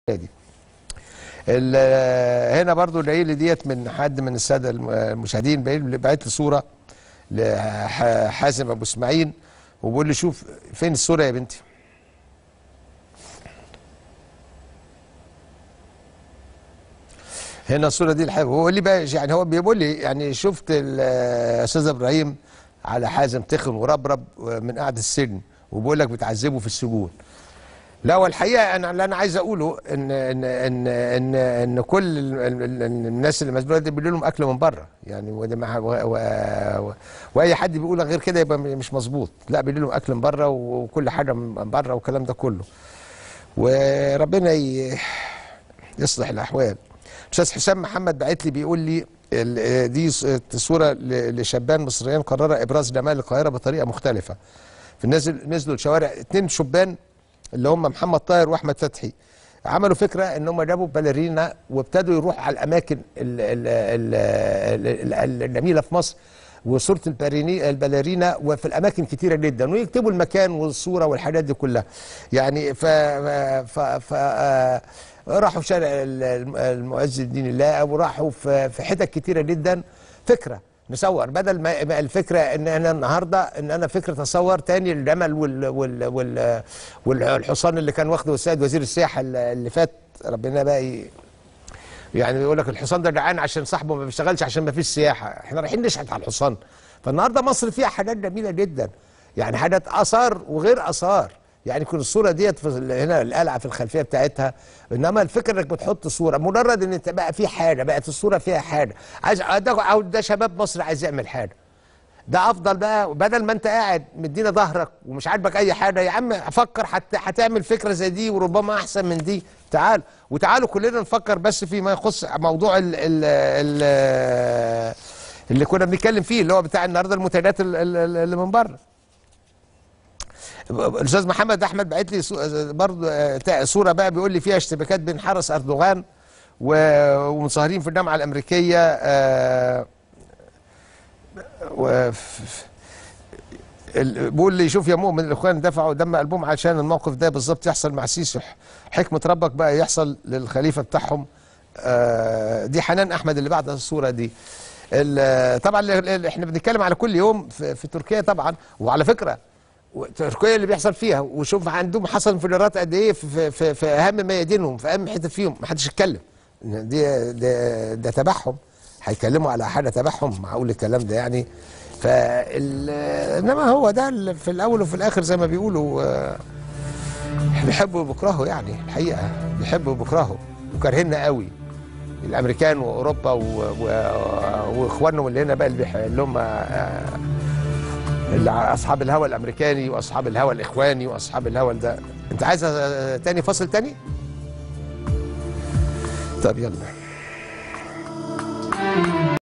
دي ال- هنا برضو العيله ديت من حد من الساده الم- المشاهدين باين- بعت لي صوره لحازم ابو اسماعيل وبيقول لي شوف فين الصوره يا بنتي هنا الصوره دي الحلوه هو اللي بقى يعني هو بيقول لي يعني شفت الاستاذ ابراهيم على حازم تخن وربرب من قعده السجن وبيقول لك بتعذبه في السجون لا والحقيقه انا اللي انا عايز اقوله ان ان ان ان, إن كل ال- ال- ال- الناس اللي مسجونه دي بيقولوا لهم اكل من بره يعني وده مع و و و واي حد بيقول غير كده يبقى مش مظبوط لا بيقولوا لهم اكل من بره وكل حاجه من بره والكلام ده كله وربنا ي- يصلح الاحوال استاذ حسام محمد بعت لي بيقول لي ال- دي ص- صوره ل- لشبان مصريين قرر ابراز جمال القاهره بطريقه مختلفه في نزل نزلوا الشوارع اتنين شبان اللي هم محمد طاهر واحمد فتحي عملوا فكره ان هم جابوا باليرينا وابتدوا يروحوا على الاماكن ال- ال- ال- ال- الجميله في مصر وصوره الباليرينا الباليرينا وفي الاماكن كتيره جدا ويكتبوا المكان والصوره والحاجات دي كلها يعني ف ف ف آه، راحوا في شارع ال- المعز الدين الله وراحوا في في حتت كتيره جدا فكره نصور بدل ما ما الفكره ان انا النهارده ان انا فكره اصور تاني الجمل وال وال وال والحصان اللي كان واخده السيد وزير السياحه اللي فات ربنا بقى ي- يعني يقول لك الحصان ده جعان عشان صاحبه ما بيشتغلش عشان ما فيش سياحه احنا رايحين نشحت على الحصان فالنهارده مصر فيها حاجات جميله جدا يعني حاجات اثار وغير اثار يعني كل الصوره ديت في ال- هنا القلعه في الخلفيه بتاعتها انما الفكره انك بتحط صوره مجرد ان انت بقى في حاجه بقت الصوره فيها حاجه عايز ده أو ده شباب مصر عايز يعمل حاجه ده افضل بقى بدل ما انت قاعد مدينا ظهرك ومش عاجبك اي حاجه يا عم فكر حتى هتعمل فكره زي دي وربما احسن من دي تعال وتعالوا كلنا نفكر بس فيما يخص موضوع ال ال ال اللي كنا بنتكلم فيه اللي هو بتاع النهارده المنتجات ال- ال- اللي من بره الاستاذ محمد احمد بعت لي صو- برضه آه، تا- صوره بقى بيقول لي فيها اشتباكات بين حرس اردوغان و- ومظاهرين في الجامعه الامريكيه آه، و ال- بيقول لي شوف يا مؤمن الاخوان دفعوا دم قلبهم عشان الموقف ده بالظبط يحصل مع سيسي حكمه ربك بقى يحصل للخليفه بتاعهم آه، دي حنان احمد اللي بعد الصوره دي ال- طبعا ال- ال- احنا بنتكلم على كل يوم في, في تركيا طبعا وعلى فكره و- تركيا اللي بيحصل فيها وشوف عندهم حصل انفجارات قد ايه في, في, في, في اهم ميادينهم في اهم حته فيهم ما حدش يتكلم دي ده, ده تبعهم هيتكلموا على حاجه تبعهم معقول الكلام ده يعني فال انما هو ده ال- في الاول وفي الاخر زي ما بيقولوا آه، بيحبوا وبيكرهوا يعني الحقيقه بيحبوا وبيكرهوا وكارهيننا قوي الامريكان واوروبا و... و... واخوانهم اللي هنا بقى اللي, بيح... اللي هم آه، اللي اصحاب الهوى الامريكاني واصحاب الهوى الاخواني واصحاب الهوى ده انت عايز آه، تاني فصل تاني طب يلا